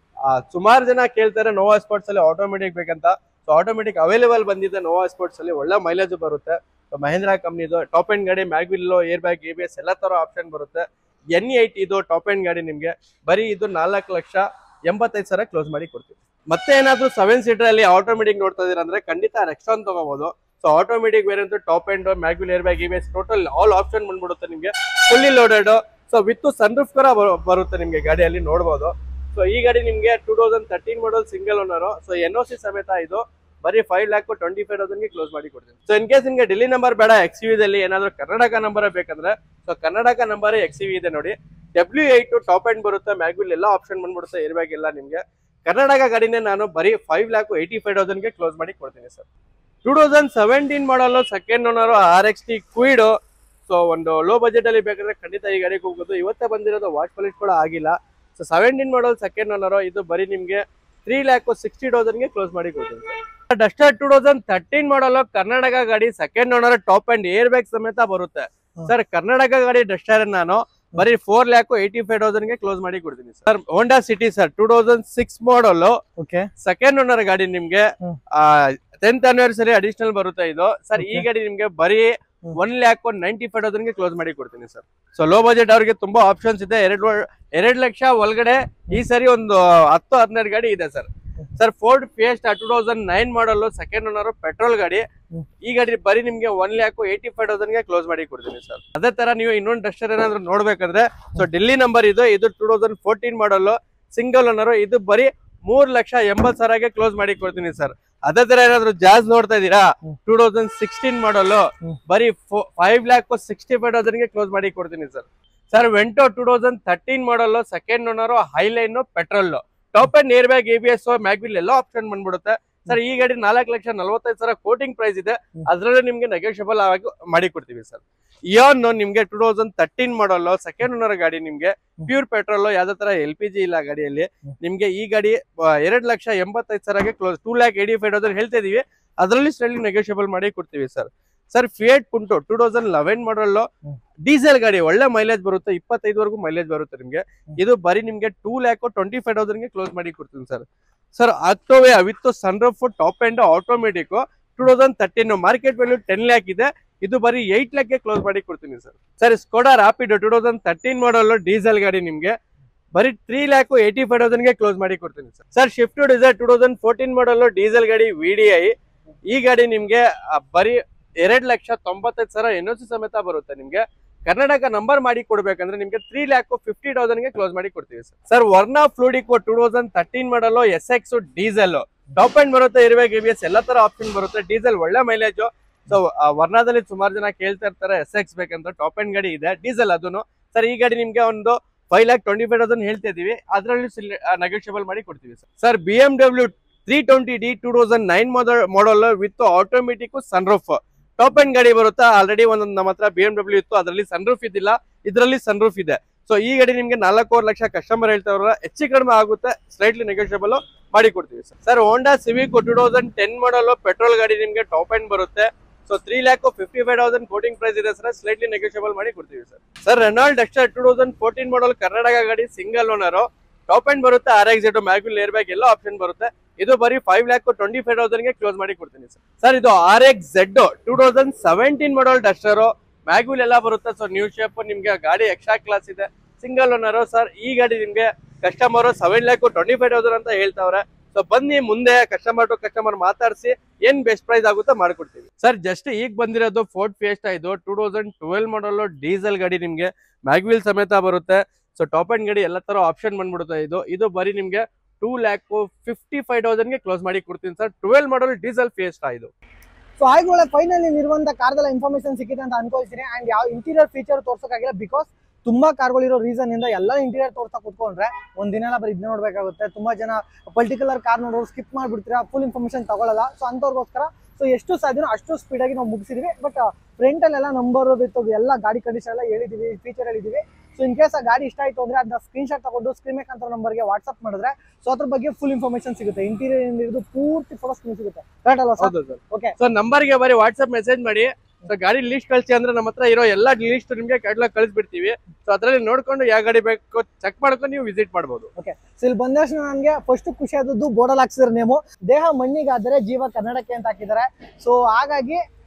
ಸುಮಾರು ಜನ ಕೇಳ್ತಾರೆ ನೋವಾ ಸ್ಪೋರ್ಟ್ಸ್ ಅಲ್ಲಿ ಆಟೋಮೆಟಿಕ್ ಬೇಕಂತ ಸೊ ಆಟೋಮೆಟಿಕ್ ಅವೈಲೇಬಲ್ ಬಂದಿದೆ ನೋವಾ ಸ್ಪೋರ್ಟ್ಸ್ ಅಲ್ಲಿ ಒಳ್ಳೆ ಮೈಲೇಜ್ ಬರುತ್ತೆ ಸೊ ಮಹೇಂದ್ರ ಕಂಪ್ನಿದು ಟಾಪ್ ಎಂಡ್ ಗಾಡಿ mag wheel air bag A B S ಎಲ್ಲ ತರ ಆಪ್ಷನ್ ಬರುತ್ತೆ ಎನ್ ಏಟ್ ಇದು ಟಾಪ್ ಎಂಡ್ ಗಾಡಿ ನಿಮಗೆ ಬರೀ ಇದು ನಾಲ್ಕು ಲಕ್ಷ ಎಂಬತ್ತೈದು ಸಾವಿರ ಕ್ಲೋಸ್ ಮಾಡಿ ಕೊಡ್ತೀವಿ ಮತ್ತೆ ಏನಾದ್ರು ಸೆವೆನ್ ಸೀಟರ್ ಅಲ್ಲಿ ಆಟೋಮೆಟಿಕ್ ನೋಡ್ತಾ ಇದೀರ ಅಂದ್ರೆ ಖಂಡಿತ ರೆಕ್ಸ್ಟಾನ್ ತಗೋಬಹುದು so automatic variant top end mag wheel air bag ಇವೇಸ್ ಟೋಟಲ್ ಆಲ್ ಆಪ್ಷನ್ ಬಂದ್ಬಿಡುತ್ತೆ ನಿಮ್ಗೆ fully loaded so with sunroof ಕೂಡ ಬರು- ಬರುತ್ತೆ ನಿಮ್ಗೆ ಗಾಡಿಯಲ್ಲಿ ನೋಡಬಹುದು ಸೊ ಈ ಗಾಡಿ ನಿಮ್ಗೆ two thousand thirteen model single owner so N O C ಸಮೇತ ಇದು ಬರೀ ಫೈವ್ ಲ್ಯಾಕ್ ಟ್ವೆಂಟಿ ಫೈವ್ ತೌಸಂಡ್ಗೆ ಕ್ಲೋಸ್ ಮಾಡಿ ಕೊಡ್ತೀನಿ ಸೊ ಇನ್ ಕೇಸ್ ನಿಮ್ಗೆ ಡೆಲ್ಲಿ ನಂಬರ್ ಬೇಡ ಎಕ್ಸ್ ದಲ್ಲಿ ಏನಾದ್ರು ಕರ್ನಾಟಕ ನಂಬರ್ ಬೇಕಂದ್ರೆ ಸೊ ಕರ್ನಾಟಕ ನಂಬರ್ ಎಕ್ಸ್ ಇದೆ ನೋಡಿ ಡಬ್ಲ್ಯೂ ಏಟ್ ಟಾಪ್ ಅಂಡ್ ಬರುತ್ತೆ ಮ್ಯಾಗ್ವಿಲ್ ಎಲ್ಲ ಆಪ್ಷನ್ ಬಂದ್ಬಿಡುತ್ತೆ ಏರ್ ಬ್ಯಾಗ್ ಎಲ್ಲ ನಿಮ್ಗೆ ಕರ್ನಾಟಕ ಗಾಡಿನೇ ನಾನು ಬರೀ ಫೈವ್ ಲ್ಯಾಕ್ ಏಯ್ಟಿ ಫೈವ್ ತೌಸಂಡ್ಗೆ ಕ್ಲೋಸ್ ಮಾಡಿ ಕೊಡ್ತೀನಿ sir two thousand seventeen model second owner R X T Kwid so ಒಂದು ಲೋ ಬಜೆಟ್ ಅಲ್ಲಿ ಬೇಕಾದ್ರೆ ಖಂಡಿತ ಈ ಗಾಡಿಗೆ ಹೋಗೋದು ಇವತ್ತೇ ಬಂದಿರೋದು ವಾಚ್ ಪಾಲಿಶ್ ಕೂಡ ಆಗಿಲ್ಲ so seventeen model second owner ಇದು ಬರೀ ನಿಮ್ಗೆ ತ್ರೀ ಲ್ಯಾಕ್ ಸಿಕ್ಸ್ಟಿ ತೌಸಂಡ್ಗೆ ಕ್ಲೋಸ್ ಮಾಡಿ ಕೊಡ್ತೀನಿ sir Duster two thousand thirteen model Karnataka ಗಾಡಿ second owner top and air bag ಸಮೇತ ಬರುತ್ತೆ ಹ್ಮ್. ಸರ್ ಕರ್ನಾಟಕ ಗಾಡಿ ಡಸ್ಟರ್ ನಾನು ಬರೀ ಫೋರ್ ಲ್ಯಾಕ್ ಏಯ್ಟಿ ಫೈವ್ ತೌಸಂಡ್ಗೆ ಕ್ಲೋಸ್ ಮಾಡಿ ಕೊಡ್ತೀನಿ sir Honda City sir two thousand six model okay second owner ಗಾಡಿ ನಿಮ್ಗೆ ಹ್ಮ್. ಟೆಂತ್ ಆನಿವರ್ಸರಿ ಅಡಿಷನಲ್ ಬರುತ್ತೆ ಇದು ಸರ್ ಈ Okay. ಗಾಡಿ ನಿಮ್ಗೆ ಬರೀ hmm. One lakh ninety five ತೌಸಂಡ್ಗೆ ಕ್ಲೋಸ್ ಮಾಡಿ ಕೊಡ್ತೀನಿ ಸರ್ ಸೊ ಲೋ ಬಜೆಟ್ ಅವ್ರಿಗೆ ತುಂಬಾ ಆಪ್ಷನ್ಸ್ ಇದೆ ಎರಡು ಎರಡ್ ಲಕ್ಷ ಒಳಗಡೆ ಈ ಸರಿ ಒಂದು ಹತ್ತು ಹದಿನೈದು ಗಾಡಿ ಇದೆ sir sir Ford Fiesta two thousand nine model second owner petrol ಗಾಡಿ ಹ್ಮ್. ಈ ಗಾಡಿ ಬರೀ ನಿಮ್ಗೆ ಒನ್ ಲ್ಯಾಕ್ ಏಯ್ಟಿ ಫೈವ್ ತೌಸಂಡ್ಗೆ ಕ್ಲೋಸ್ ಮಾಡಿ ಕೊಡ್ತೀನಿ ಸರ್ ಅದೇ ತರ ನೀವು ಇನ್ನೊಂದು ಡಸ್ಟರ್ ಏನಾದ್ರು ನೋಡ್ಬೇಕಂದ್ರೆ ಸೊ ಡೆಲ್ಲಿ ನಂಬರ್ ಇದು ಇದು two thousand fourteen model single owner ಇದು ಬರೀ ಮೂರ್ ಲಕ್ಷ ಎಂಬತ್ ಸಾವಿರಗೆ ಕ್ಲೋಸ್ ಮಾಡಿ ಕೊಡ್ತೀನಿ ಸರ್ ಅದೇ ತರ ಏನಾದ್ರು ಜಾಸ್ ನೋಡ್ತಾ ಇದೀರಾ hmm. Two thousand sixteen model hmm. ಬರೀ ಫೈವ್ ಲ್ಯಾಕ್ ಸಿಕ್ಸ್ಟಿ ಫೈವ್ ತೌಸಂಡ್ಗೆ ಕ್ಲೋಸ್ ಮಾಡಿ ಕೊಡ್ತೀನಿ sir sir Vento two thousand thirteen model second owner Highline petrol top and air bag A B S mag wheel ಎಲ್ಲ ಆಪ್ಷನ್ ಬಂದ್ಬಿಡುತ್ತೆ sir ಈ ಗಾಡಿ ನಾಲ್ಕು ಲಕ್ಷ ನಲವತ್ತೈದು ಸಾವಿರ ಕೋಟಿಂಗ್ ಪ್ರೈಸ್ ಇದೆ ಹ್ಮ್. ಅದ್ರಲ್ಲೂ ನಿಮ್ಗೆ ನೆಗೋಷಿಯಬಲ್ ಆಗಿ ಮಾಡಿ ಕೊಡ್ತೀವಿ ಸರ್ ಇಯಾನ್ ನಿಮ್ಗೆ two thousand thirteen model second owner ಗಾಡಿ ನಿಮ್ಗೆ ಹ್ಮ್. ಪ್ಯೂರ್ ಪೆಟ್ರೋಲ್ ಯಾವ್ದೇ ತರ ಎಲ್ ಪಿ ಜಿ ಇಲ್ಲ ಗಾಡಿಯಲ್ಲಿ ಹ್ಮ್. ನಿಮ್ಗೆ ಈ ಗಾಡಿ ಎರಡ್ ಲಕ್ಷ ಎಂಬತ್ತೈದು ಸಾವಿರಗೆ close two lakh eighty five thousand ಹೇಳ್ತಾ ಇದೀವಿ ಅದರಲ್ಲಿ ಸ್ಲೈಡ್ಲಿ ನೆಗೋಷಿಯಬಲ್ ಮಾಡಿ ಕೊಡ್ತೀವಿ sir sir Fiat Punto two thousand eleven model hmm. Diesel ಗಾಡಿ ಒಳ್ಳೆ ಮೈಲೇಜ್ ಬರುತ್ತೆ ಇಪ್ಪತ್ತೈದವರೆಗೂ ಮೈಲೇಜ್ ಬರುತ್ತೆ ನಿಮ್ಗೆ ಹ್ಮ್. ಇದು ಬರೀ ನಿಮ್ಗೆ ಟೂ ಲ್ಯಾಕ್ ಟ್ವೆಂಟಿ ಫೈವ್ ತೌಸಂಡ್ಗೆ ಕ್ಲೋಸ್ ಮಾಡಿ ಕೊಡ್ತೀನಿ sir sir Octavia with sunroof top end automatic two thousand thirteen market value ten lakh ಇದೆ ಇದು ಬರೀ ಏಟ್ ಲ್ಯಾಕ್ಗೆ ಕ್ಲೋಸ್ ಮಾಡಿ ಕೊಡ್ತೀನಿ sir sir Skoda Rapid two thousand thirteen model diesel ಗಾಡಿ ನಿಮ್ಗೆ ಬರೀ ತ್ರೀ ಲ್ಯಾಕ್ ಏಯ್ಟಿ ಫೈವ್ ತೌಸಂಡ್ಗೆ ಕ್ಲೋಸ್ ಮಾಡಿ ಕೊಡ್ತೀನಿ sir sir Swift Dzire two thousand fourteen model diesel ಗಾಡಿ ವಿ ಡಿ ಐ ಈ ಗಾಡಿ ನಿಮ್ಗೆ ಆ, ಬರೀ ಎರಡ್ ಲಕ್ಷ ತೊಂಬತ್ತೈದು ಸಾವಿರ ಎನ್ ಸಿ ಸಮೇತ ಬರುತ್ತೆ ನಿಮ್ಗೆ ಕರ್ನಾಟಕ ನಂಬರ್ ಮಾಡಿ ಕೊಡ್ಬೇಕಂದ್ರೆ ನಿಮ್ಗೆ ತ್ರೀ ಲ್ಯಾಕ್ ಫಿಫ್ಟಿ ತೌಸಂಡ್ಗೆ ಕ್ಲೋಸ್ ಮಾಡಿ ಕೊಡ್ತೀವಿ sir sir Verna Fluidic two thousand thirteen model S X diesel top end ಬರುತ್ತೆ ಇರಬೇಕು ಎ ಬಿ ಎಸ್ ಎಲ್ಲ ತರ ಆಪ್ಷನ್ ಬರುತ್ತೆ ಡೀಸೆಲ್ ಒಳ್ಳೆ ಮೈಲೇಜ್ ಸೊ ವರ್ಣಾದಲ್ಲಿ ಸುಮಾರು ಜನ ಕೇಳ್ತಾ ಇರ್ತಾರೆ ಎಸ್ ಎಕ್ಸ್ ಬೇಕಂತ ಟಾಪ್ ಅಂಡ್ ಗಾಡಿ ಇದೆ ಡೀಸೆಲ್ ಅದನ್ನು ಸರ್ ಈ ಗಾಡಿ ನಿಮ್ಗೆ ಒಂದು five lakh twenty five thousand ಹೇಳ್ತಾ ಇದೀವಿ ಅದರಲ್ಲಿ ನೆಗೋಷಿಯಬಲ್ ಮಾಡಿ ಕೊಡ್ತೀವಿ sir sir B M W three twenty D two thousand nine model with automatic sunroof top and ಗಾಡಿ ಬರುತ್ತಾ ಆಲ್ರೆಡಿ ಒಂದೊಂದು ನಮ್ಮ ಹತ್ರ ಬಿ ಎಂ ಡಬ್ಲ್ಯೂ ಇತ್ತು ಅದರಲ್ಲಿ ಸನ್ರೂಫ್ ಇದ್ದಿಲ್ಲ ಇದರಲ್ಲಿ ಸನ್ರೂಫ್ ಇದೆ ಸೊ ಈ ಗಾಡಿ ನಿಮ್ಗೆ ನಾಲ್ಕೂವರೆ ಲಕ್ಷ ಕಸ್ಟಮರ್ ಹೇಳ್ತಾವ್ರ ಹೆಚ್ಚು ಕಡಿಮೆ ಆಗುತ್ತೆ ಸ್ಲೈಟ್ಲಿ ನೆಗೋಷಿಯಬಲ್ ಮಾಡಿ ಕೊಡ್ತೀವಿ sir sir Honda Civic two thousand ten model petrol ಗಾಡಿ ನಿಮ್ಗೆ ಟಾಪ್ ಅಂಡ್ ಬರುತ್ತೆ so three lakh fifty five thousand quoting price ಇದೆ ಸರ್ ಸ್ಲೈಟ್ಲಿ ನೆಗೋಷಿಯಬಲ್ ಮಾಡಿ ಕೊಡ್ತೀವಿ sir sir Renault Exter two thousand fourteen model Karnataka ಗಾಡಿ single owner top end ಬರುತ್ತೆ R X Z mag wheel air bag ಎಲ್ಲ option ಬರುತ್ತೆ ಇದು ಬರೀ ಫೈವ್ ಲ್ಯಾಕ್ ಟ್ವೆಂಟಿ ಫೈವ್ ತೌಸಂಡ್ಗೆ ಕ್ಲೋಸ್ ಮಾಡಿ ಕೊಡ್ತೀನಿ ಸರ್ ಸರ್ ಇದು R X Z two thousand seventeen model Duster mag wheel ಎಲ್ಲ ಬರುತ್ತೆ ಸೊ ನ್ಯೂ ಶೇಪ್ ನಿಮ್ಗೆ ಗಾಡಿ ಎಕ್ಸ್ಟ್ರಾ ಕ್ಲಾಸ್ ಇದೆ ಸಿಂಗಲ್ ಓನರ್ ಸರ್ ಈ ಗಾಡಿ ನಿಮ್ಗೆ customer seven lakh twenty five thousand ಅಂತ ಹೇಳ್ತಾವ್ರೆ ಸೊ ಬನ್ನಿ ಮುಂದೆ ಕಸ್ಟಮರ್ ಟು ಕಸ್ಟಮರ್ ಮಾತಾಡಿಸಿ ಏನ್ ಬೆಸ್ಟ್ ಪ್ರೈಸ್ ಆಗುತ್ತೋ ಮಾಡ್ಕೊಡ್ತೀವಿ ಸರ್ ಜಸ್ಟ್ ಈಗ ಬಂದಿರೋದು ಫೋರ್ಟ್ ಫಿಯೆಸ್ಟಾ ಇದು two thousand twelve model diesel ಗಾಡಿ ನಿಮ್ಗೆ ಮ್ಯಾಗ್ವಿಲ್ ಸಮೇತ ಬರುತ್ತೆ ಸೊ ಟಾಪ್ ಅಂಡ್ ಗಾಡಿ ಎಲ್ಲ ತರ ಆಪ್ಷನ್ ಬಂದ್ಬಿಡುತ್ತೆ ಇದು ಇದು ಬರೀ ನಿಮ್ಗೆ ಟೂ ಲ್ಯಾಕ್ ಫಿಫ್ಟಿ ಫೈವ್ ತೌಸಂಡ್ಗೆ ಕ್ಲೋಸ್ ಮಾಡಿ ಕೊಡ್ತೀನಿ sir twelve model diesel Fiesta ಇದು ಸೊ ಹಾಗೆ ಫೈನಲ್ ಇರುವಂತ ಕಾರ್ದೆಲ್ಲ ಇನ್ಫಾರ್ಮೇಶನ್ ಸಿಕ್ಕಿದೆ ಅಂತ ಅನ್ಕೊಳ್ತೀನಿ ಅಂಡ್ ಯಾವ ಇಂಟೀರಿಯರ್ ಫೀಚರ್ ತೋರ್ಸೋಕ್ಕಾಗಿಲ್ಲ ಬಿಕಾಸ್ ತುಂಬಾ ಕಾರ್ಗಳಿರೋ ರೀಸನ್ ಇಂದ ಎಲ್ಲ ಇಂಟೀರಿಯರ್ ತೋರ್ಸಕ್ ಕುತ್ಕೊಂಡ್ರೆ ಒಂದ್ ದಿನ ಎಲ್ಲ ಬರೀ ಇದನ್ನ ನೋಡ್ಬೇಕಾಗುತ್ತೆ ತುಂಬಾ ಜನ ಪರ್ಟಿಕ್ಯುಲರ್ ಕಾರ್ ನೋಡೋರು ಸ್ಕಿಪ್ ಮಾಡ್ಬಿಡ್ತೀರಾ ಫುಲ್ ಇನ್ಫಾರ್ಮೇಶನ್ ತಗೊಳ್ಳಲ್ಲ ಸೊ ಅಂತವ್ರಿಗೋಸ್ಕರ ಸೊ ಎಷ್ಟು ಸಾಧ್ಯನೋ ಅಷ್ಟು ಸ್ಪೀಡ್ ಆಗಿ ನಾವು ಮುಗಿಸಿದೀವಿ ಬಟ್ ಫ್ರಂಟ್ ಅಲ್ಲೆಲ್ಲ ನಂಬರ್ ವಿತ್ ಎಲ್ಲ ಗಾಡಿ ಕಂಡೀಷನ್ ಎಲ್ಲ ಹೇಳಿದೀವಿ ಫೀಚರ್ ಹೇಳಿದೀವಿ ಸೊ ಇನ್ ಕೇಸ್ ಆ ಗಾಡಿ ಇಷ್ಟ ಆಯ್ತು ಅಂದ್ರೆ ಅದನ್ನ ಸ್ಕ್ರೀನ್ ಶಾಟ್ ತಗೊಂಡು ಸ್ಕ್ರೀನ್ ಅಂತ ನಂಬರ್ಗೆ ವಾಟ್ಸ್ಆಪ್ ಮಾಡಿದ್ರೆ ಸೊ ಅದ್ರ ಬಗ್ಗೆ ಫುಲ್ ಇನ್ಫಾರ್ಮೇಶನ್ ಸಿಗುತ್ತೆ ಇಂಟೀರಿಯರ್ ಹಿಡಿದು ಪೂರ್ತಿ ಫೋಟೋಸ್ ಸಿಗುತ್ತೆ ಕರೆಕ್ಟ್ ಅಲ್ವಾ ಸರ್ ಹೌದು ಸರ್ Okay. ಸೊ ನಂಬರ್ಗೆ ಬರೀ ವಾಟ್ಸ್ಆಪ್ ಮೆಸೇಜ್ ಮಾಡಿ ಸೊ ಗಾಡಿ ಲಿಸ್ಟ್ ಕಳಿಸಿ ಅಂದ್ರೆ ನಮ್ಮ ಹತ್ರ ಇರೋ ಎಲ್ಲ ಲಿಸ್ಟ್ ನಿಮ್ಗೆ ಕ್ಯಾಟ್ಲಾಗ್ ಕಳಿಸ್ಬಿಡ್ತೀವಿ ಸೊ ಅದ್ರಲ್ಲಿ ನೋಡ್ಕೊಂಡು ಯಾವ ಗಾಡಿ ಬೇಕು ಚೆಕ್ ಮಾಡ್ಕೊಂಡು ನೀವು ವಿಸಿಟ್ ಮಾಡ್ಬೋದು ಸೊ ಇಲ್ಲಿ ಬಂದ ತಕ್ಷಣ ನನಗೆ ಫಸ್ಟ್ ಖುಷಿ ಆದದ್ದು ಬೋರ್ಡಲ್ಲಿ ಹಾಕ್ಸಿದ್ರೆ ನೇಮು ದೇಹ ಮಣ್ಣಿಗಾದರೆ ಜೀವ ಕನ್ನಡಕ್ಕೆ ಅಂತ ಹಾಕಿದ್ದಾರೆ ಸೊ ಹಾಗಾಗಿ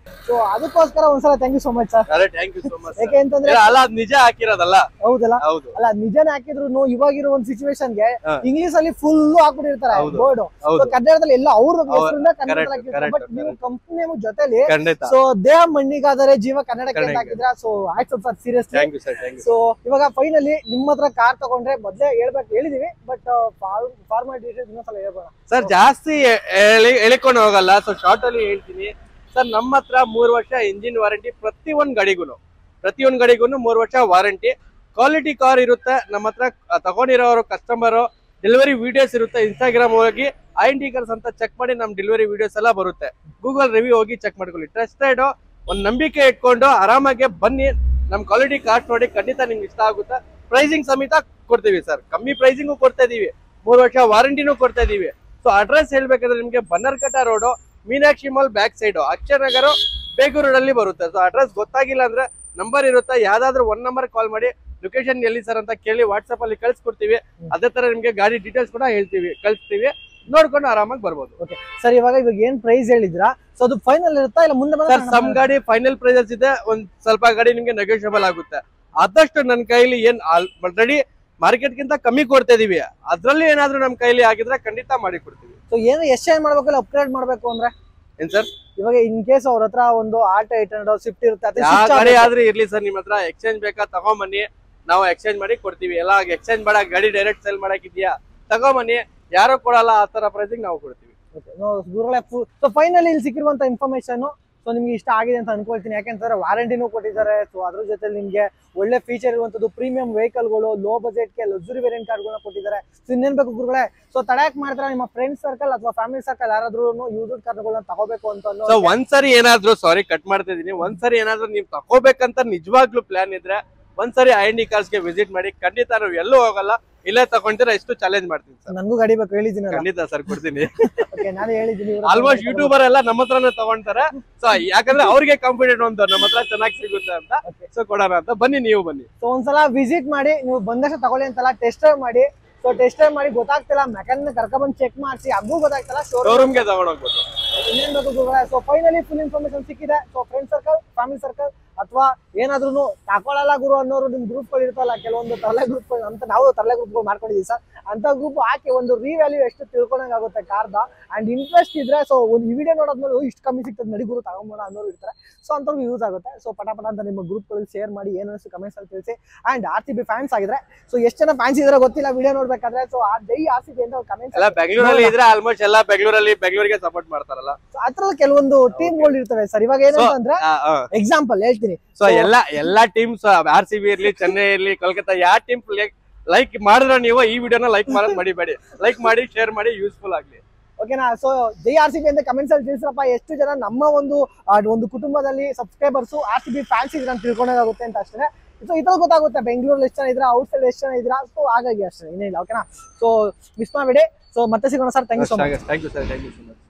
ಸೊ ಅದಕ್ಕೋಸ್ಕರ ಒಂದ್ಸಲ thank you so much sir ಅರೆ ಥ್ಯಾಂಕ್ ಯು ಸೋ ಮಚ್ ಯಾಕೆ ಅಂತಂದ್ರೆ ಅಲ್ಲ ಅದ್ ನಿಜ ಹಾಕಿರೋದಲ್ಲ ಹೌದಲ್ಲ ಹೌದು ಅಲ್ಲ ನಿಜನೇ ಹಾಕಿದ್ರು ಇವಾಗಿರೋ ಒಂದು ಸಿಚುವೇಶನ್ ಗೆ ಹಾ. ಇಂಗ್ಲಿಷ್ ಅಲ್ಲಿ ಫುಲ್ ಹಾಕ್ಬಿಟ್ಟಿರ್ತಾರೆ ಹೌದು. ಬೋರ್ಡ್ ಹೌದು ಕನ್ನಡದಲ್ಲಿ ಎಲ್ಲ ಅವ್ರ ಹೆಸರನ್ನ correct, ಕನ್ನಡದಲ್ಲಿ ಹಾಕಿರ್ತಾರೆ correct, ಬಟ್ ನೀವು correct. ಕಂಪನಿ ನೇಮ್ ಜೊತೆಲಿ ಖಂಡಿತ ಸೊ ದೇಹ ಮಣ್ಣಿಗಾದರೆ ಜೀವ ಕನ್ನಡಕ್ಕೆ ಅಂತ ಕನ್ನಡಕ್ಕೆ. ಹಾಕಿದ್ರ ಸೊ ಆಯ್ತು sir seriously thank you sir thank you so ಇವಾಗ ಫೈನಲಿ ನಿಮ್ಮ ಹತ್ರ ಕಾರ್ ತಗೊಂಡ್ರೆ ಮೊದ್ಲೇ ಹೇಳ್ಬೇಕು ಹೇಳಿದೀವಿ ಬಟ್ ಫಾರ್ಮಲ್ ಡೀಟೇಲ್ಸ್ ಇನ್ನೊಂದ್ಸಲ ಹೇಳ್ಬೋಣ ಸರ್ ಜಾಸ್ತಿ ಎಳಿ ಎಳಿಕೊಂಡು ಹೋಗಲ್ಲ ಸೊ ಶಾರ್ಟ್ ಅಲ್ಲಿ ಹೇಳ್ತೀನಿ ಸರ್ ನಮ್ಮ ಹತ್ರ ಮೂರು ವರ್ಷ ಇಂಜಿನ್ ವಾರಂಟಿ ಪ್ರತಿ ಒಂದ್ ಗಾಡಿಗೂ ಪ್ರತಿ ಒಂದ್ ಗಾಡಿಗೂ ಮೂರು ವರ್ಷ ವಾರಂಟಿ ಕ್ವಾಲಿಟಿ ಕಾರ್ ಇರುತ್ತೆ ನಮ್ಮ ಹತ್ರ ತಗೊಂಡಿರೋರು ಕಸ್ಟಮರ್ ಡೆಲಿವರಿ ವಿಡಿಯೋಸ್ ಇರುತ್ತೆ ಇನ್ಸ್ಟಾಗ್ರಾಮ್ ಹೋಗಿ ಐ ಎನ್ ಟಿ ಕಾರ್ಸ್ ಅಂತ ಚೆಕ್ ಮಾಡಿ ನಮ್ ಡೆಲಿವರಿ ವಿಡಿಯೋಸ್ ಎಲ್ಲ ಬರುತ್ತೆ ಗೂಗಲ್ ರಿವ್ಯೂ ಹೋಗಿ ಚೆಕ್ ಮಾಡ್ಕೊಳ್ಳಿ ಟ್ರಸ್ಟೆಡ್ ಒಂದ್ ನಂಬಿಕೆ ಇಟ್ಕೊಂಡು ಆರಾಮಾಗಿ ಬನ್ನಿ ನಮ್ ಕ್ವಾಲಿಟಿ ಕಾರ್ಸ್ ನೋಡಿ ಖಂಡಿತ ನಿಮ್ಗೆ ಇಷ್ಟ ಆಗುತ್ತೆ ಪ್ರೈಸಿಂಗ್ ಸಮೇತ ಕೊಡ್ತೀವಿ ಸರ್ ಕಮ್ಮಿ ಪ್ರೈಸಿಂಗು ಕೊಡ್ತಾ ಇದೀವಿ ಮೂರು ವರ್ಷ ವಾರಂಟಿನೂ ಕೊಡ್ತಾ ಇದೀವಿ ಸೊ ಅಡ್ರೆಸ್ ಹೇಳ್ಬೇಕಂದ್ರೆ ನಿಮ್ಗೆ Bannerghatta road Meenakshi mall back side Aksharanagar Begur road ಅಲ್ಲಿ ಬರುತ್ತೆ ಸೊ ಅಡ್ರೆಸ್ ಗೊತ್ತಾಗಿಲ್ಲ ಅಂದ್ರೆ ನಂಬರ್ ಇರುತ್ತೆ ಯಾವ್ದಾದ್ರು ಒನ್ ನಂಬರ್ ಕಾಲ್ ಮಾಡಿ ಲೊಕೇಶನ್ ಎಲ್ಲಿ ಸರ್ ಅಂತ ಕೇಳಿ ವಾಟ್ಸ್ಆಪ್ ಅಲ್ಲಿ ಕಳ್ಸಿಕೊಡ್ತೀವಿ ಅದೇ ತರ ನಿಮ್ಗೆ ಗಾಡಿ ಡೀಟೇಲ್ಸ್ ಕೂಡ ಹೇಳ್ತೀವಿ ಕಳಿಸ್ತೀವಿ ನೋಡ್ಕೊಂಡು ಆರಾಮಾಗಿ ಬರ್ಬೋದು ಸರ್ ಇವಾಗ ಇವಾಗ ಏನ್ ಪ್ರೈಸ್ ಹೇಳಿದ್ರಾ ಸೊ ಅದು ಫೈನಲ್ ಇರುತ್ತಾ ಇಲ್ಲ ಮುಂದೆ ಸರ್ ಸಮ್ ಗಾಡಿ ಫೈನಲ್ ಪ್ರೈಸಸ್ ಇದೆ ಒಂದ್ ಸ್ವಲ್ಪ ಗಾಡಿ ನಿಮ್ಗೆ ನೆಗೋಷಿಯಬಲ್ ಆಗುತ್ತೆ ಆದಷ್ಟು ನನ್ನ ಕೈಲಿ ಏನ್ ಆಲ್ರೆಡಿ ಮಾರ್ಕೆಟ್ ಗಿಂತ ಕಮ್ಮಿ ಕೊಡ್ತಾ ಇದೀವಿ ಅದ್ರಲ್ಲಿ ಏನಾದ್ರೂ ನಮ್ ಕೈಲಿ ಆಗಿದ್ರೆ ಖಂಡಿತ ಮಾಡಿ ಕೊಡ್ತೀವಿ ಸೊ ಏನು ಎಷ್ಟು ಏನ್ ಮಾಡ್ಬೇಕು ಇಲ್ಲ ಅಪ್ಗ್ರೇಡ್ ಮಾಡ್ಬೇಕು ಅಂದ್ರೆ ಏನ್ ಸರ್ ಇವಾಗ ಇನ್ ಕೇಸ್ ಅವ್ರ ಹತ್ರ ಒಂದು ಆಟ ಏಟ್ ಹಂಡ್ರೆಡ್ ಸ್ವಿಫ್ಟ್ ಇರುತ್ತೆ ಅದೇ ಯಾವ switch ಗಾಡಿ ಆಗ್ಬೇಕು. ಆದ್ರೂ ಇರ್ಲಿ ಸರ್ ನಿಮ್ ಹತ್ರ ಎಕ್ಸ್ಚೇಂಜ್ ಬೇಕಾ ತಗೊಂಬನ್ನಿ ನಾವು ಎಕ್ಸ್ಚೇಂಜ್ ಮಾಡಿ ಕೊಡ್ತೀವಿ ಎಲ್ಲ ಎಕ್ಸ್ಚೇಂಜ್ ಮಾಡಕ್ ಗಾಡಿ ಡೈರೆಕ್ಟ್ ಸೇಲ್ ಮಾಡಕ್ ಇದೆಯಾ ತಗೊಂಬನ್ನಿ ಯಾರು ಕೊಡಲ್ಲ ಆ ತರ ಪ್ರೈಸಿಂಗ್ ನಾವು ಕೊಡ್ತೀವಿ ಗುರುಗಳೇ ಸೊ ಫೈನಲಿ ಇಲ್ಲಿ ಸಿಕ್ಕಿರುವಂತ ಇನ್ಫಾರ್ಮೇಶನ್ ಸೊ ನಿಮ್ಗೆ ಇಷ್ಟ ಆಗಿದೆ ಅಂತ ಅನ್ಕೊಳ್ತೀನಿ ಯಾಕೆಂತಂದ್ರೆ ವಾರಂಟಿನೂ ಕೊಟ್ಟಿದ್ದಾರೆ ಸೊ ಅದ್ರ ಜೊತೆ ನಿಮ್ಗೆ ಒಳ್ಳೆ ಫೀಚರ್ ಇರುವಂತದ್ದು ಪ್ರೀಮಿಯಂ ವೆಹಿಕಲ್ಗಳು ಲೋ ಬಜೆಟ್ಗೆ ಲಕ್ಸುರಿ ವೇರಿಯಂಟ್ ಕಾರ್ಗಳನ್ನ ಕೊಟ್ಟಿದ್ದಾರೆ ಸೊ ಇನ್ನೇನ್ ಬೇಕು ಗುರುಗಳೇ ಸೊ ತಡಕ್ ಮಾಡ್ತಾರೆ ನಿಮ್ಮ ಫ್ರೆಂಡ್ ಸರ್ಕಲ್ ಅಥವಾ ಫ್ಯಾಮಿಲಿ ಸರ್ಕಲ್ ಯಾರಾದ್ರೂ ಯೂಸ್ಡ್ ಕಾರ್ಗಳನ್ನ ತಗೋಬೇಕು ಅಂತ ಅನ್ನೋ ಸೊ ಒಂದ್ಸರಿ ಏನಾದ್ರು ಸಾರಿ ಕಟ್ ಮಾಡ್ತಾ ಇದೀನಿ ಒಂದ್ಸರಿ ಏನಾದ್ರು ನೀವು ತಗೋಬೇಕಂತ ನಿಜವಾಗ್ಲೂ ಪ್ಲಾನ್ ಇದ್ರೆ ಒಂದ್ಸರಿ ಐ ಎನ್ ಡಿ ಕಾರ್ಸ್ಗೆ ವಿಸಿಟ್ ಮಾಡಿ ಖಂಡಿತ ನಾವು ಎಲ್ಲೂ ಹೋಗಲ್ಲ ಇಲ್ಲೇ ತಗೊಂತೀರ ಎಷ್ಟು ಚಾಲೆಂಜ್ ಮಾಡ್ತೀನಿ ಸರ್ ನನ್ಗೂ ಗಾಡಿ ಬೇಕು ಹೇಳಿದ್ದೀನಿ ಖಂಡಿತ ಸರ್ ಕೊಡ್ತೀನಿ ಓಕೆ ನಾನು ಹೇಳಿದ್ದೀನಿ ಇವ್ರ ಹತ್ರ ಆಲ್ಮೋಸ್ಟ್ ಗಾಡಿ ಯೂಟ್ಯೂಬರ್ ಎಲ್ಲ ನಮ್ಮ ಹತ್ರನೇ ತಗೊಂತಾರೆ ಸೊ ಯಾಕಂದ್ರೆ ಅವ್ರಿಗೆ ಕಾನ್ಫಿಡೆಂಟ್ ಒಂದು ನಮ್ಮ ಹತ್ರ ಚೆನ್ನಾಗಿ ಸಿಗುತ್ತೆ ಅಂತ Okay. ಸೊ ಕೊಡೋಣ ಅಂತ ಬನ್ನಿ ನೀವು ಬನ್ನಿ ಸೊ ಒಂದ್ಸಲ ವಿಸಿಟ್ ಮಾಡಿ ನೀವು ಬಂದಷ್ಟು ತಗೊಳ್ಳಿ ಅಂತಲ್ಲ ಟೆಸ್ಟ್ ಡ್ರೈವ್ ಮಾಡಿ ಸೊ ಟೆಸ್ಟ್ ಡ್ರೈವ್ ಮಾಡಿ ಗೊತ್ತಾಗ್ತಿಲ್ಲ ಮೆಕ್ಯಾನಿಕ್ ಕರ್ಕೊಂಡ್ಬಂದು ಚೆಕ್ ಮಾಡಿಸಿ ಅದು ಗೊತ್ತಾಗ್ತಿಲ್ಲ ಶೋರೂಮ್ ಶೋರೂಮ್ಗೆ ತಗೊಂಡೋಗ್ಬೋದು ಇನ್ನೇನ್ ಬೇಕು ಗುರುಗಳೇ ಸೊ ಫೈನಲಿ ಫುಲ್ ಇನ್ಫಾರ್ಮೇಶನ್ ಸಿಕ್ಕಿದೆ so friend circle family circle ಅಥವಾ ಏನಾದ್ರೂ ತಗೊಳಲ್ಲ ಗುರು ಅನ್ನೋರು ನಿಮ್ ಗ್ರೂಪ್ಗಳು ಇರ್ತಲ್ಲ ಕೆಲವೊಂದು ತರಲೆ ಗ್ರೂಪ್ ಅಂತ ನಾವು ತರಲೆ ಗ್ರೂಪ್ಗಳು ಮಾಡ್ಕೊಂಡಿದೀವಿ ಸರ್ ಅಂತ ಗ್ರೂಪ್ ಹಾಕಿ ಒಂದು ರಿವ್ಯಾಲ್ಯೂ ಎಷ್ಟು ತಿಳ್ಕೊಂಡಂಗೆ ಆಗುತ್ತೆ ಕಾರ್ದ ಅಂಡ್ ಇಂಟ್ರೆಸ್ಟ್ ಇದ್ರೆ ಸೊ ಒಂದು ಈ ವಿಡಿಯೋ ನೋಡೋದ್ಮೇಲೆ ಇಷ್ಟು ಕಮ್ಮಿ ಸಿಗ್ತದೆ ನಡಿ ಗುರು ತಗೊಂಬೋಣ ಅನ್ನೋರು ಇರ್ತಾರೆ ಸೊ ಅಂಥವ್ರಿಗೆ ಯೂಸ್ ಆಗುತ್ತೆ ಸೊ ಪಟ ಪಟ ಅಂತ ನಿಮ್ಮ ಗ್ರೂಪ್ಗಳಲ್ಲಿ ಶೇರ್ ಮಾಡಿ ಏನು ಅನಿಸ್ತು ಕಮೆಂಟ್ಸ್ ಅಲ್ಲಿ ತಿಳಿಸಿ and R C B fans ಆಗಿದ್ರೆ ಸೊ ಎಷ್ಟು ಜನ ಫ್ಯಾನ್ಸ್ ಇದ್ರೆ ಗೊತ್ತಿಲ್ಲ ವಿಡಿಯೋ ನೋಡ್ಬೇಕಾದ್ರೆ ಸೊ ಆ ಜೈ ಆರ್ ಸಿ ಬಿ ಅಂತ ಕಮೆಂಟ್ಸ್ ಎಲ್ಲ ಬೆಂಗಳೂರಲ್ಲಿ ಇದ್ರೆ ಆಲ್ಮೋಸ್ಟ್ ಎಲ್ಲ ಬೆಂಗಳೂರಲ್ಲಿ ಬೆಂಗಳೂರಿಗೆ ಸಪೋರ್ಟ್ ಮಾಡ್ತಾರಲ್ಲ ಅದ್ರಲ್ಲಿ ಕೆಲವೊಂದು ಟೀಮ್ಗಳು ಇರ್ತವೆ ಸರ್ ಇವಾಗ ಏನಂತಂದ್ರೆ ಎಕ್ಸಾಂಪಲ್ ಹೇಳ್ತೀನಿ ಸೊ ಎಲ್ಲ ಎಲ್ಲಾ ಟೀಮ್ಸ್ ಆರ್ ಸಿ ಬಿ ಇರ್ಲಿ ಚೆನ್ನೈ ಇರ್ಲಿ ಕೋಲ್ಕತ್ತಾ ಯಾವ ಟೀಮ್ ಲೈಕ್ ಮಾಡಿದ್ರೆ ನೀವು ಈ ವಿಡಿಯೋನ ಲೈಕ್ ಮಾಡೋದ್ ಮಡಿಬೇಡಿ ಲೈಕ್ ಮಾಡಿ ಶೇರ್ ಮಾಡಿ ಯೂಸ್ಫುಲ್ ಆಗ್ಲಿ ಓಕೆನಾ so Jai R C B ಅಂತ ಕಮೆಂಟ್ಸ್ ಅಲ್ಲಿ ತಿಳಿಸ್ರಪ್ಪ ಎಷ್ಟು ಜನ ನಮ್ಮ ಒಂದು ಆ, ಒಂದು ಕುಟುಂಬದಲ್ಲಿ subscribers R C B fans ಇದ್ರೆ ಅಂತ ತಿಳ್ಕೊಂಡಾಗುತ್ತೆ ಅಂತ ಅಷ್ಟೇ ಸೊ ಇದ್ರಲ್ಲಿ ಗೊತ್ತಾಗುತ್ತೆ ಬೆಂಗಳೂರಲ್ಲಿ ಎಷ್ಟು ಜನ ಇದ್ರ ಔಟ್ ಸೈಡ್ ಎಷ್ಟು ಜನ ಇದ್ರ ಸೊ ಹಾಗಾಗಿ ಅಷ್ಟೇ ಇನ್ನೇನಿಲ್ಲ ಓಕೆನಾ ಸೊ ಮಿಸ್ ಮಾಡಬೇಡಿ ಸೊ ಮತ್ತೆ ಸಿಗೋಣ sir thank you so much thank you sir thank you so much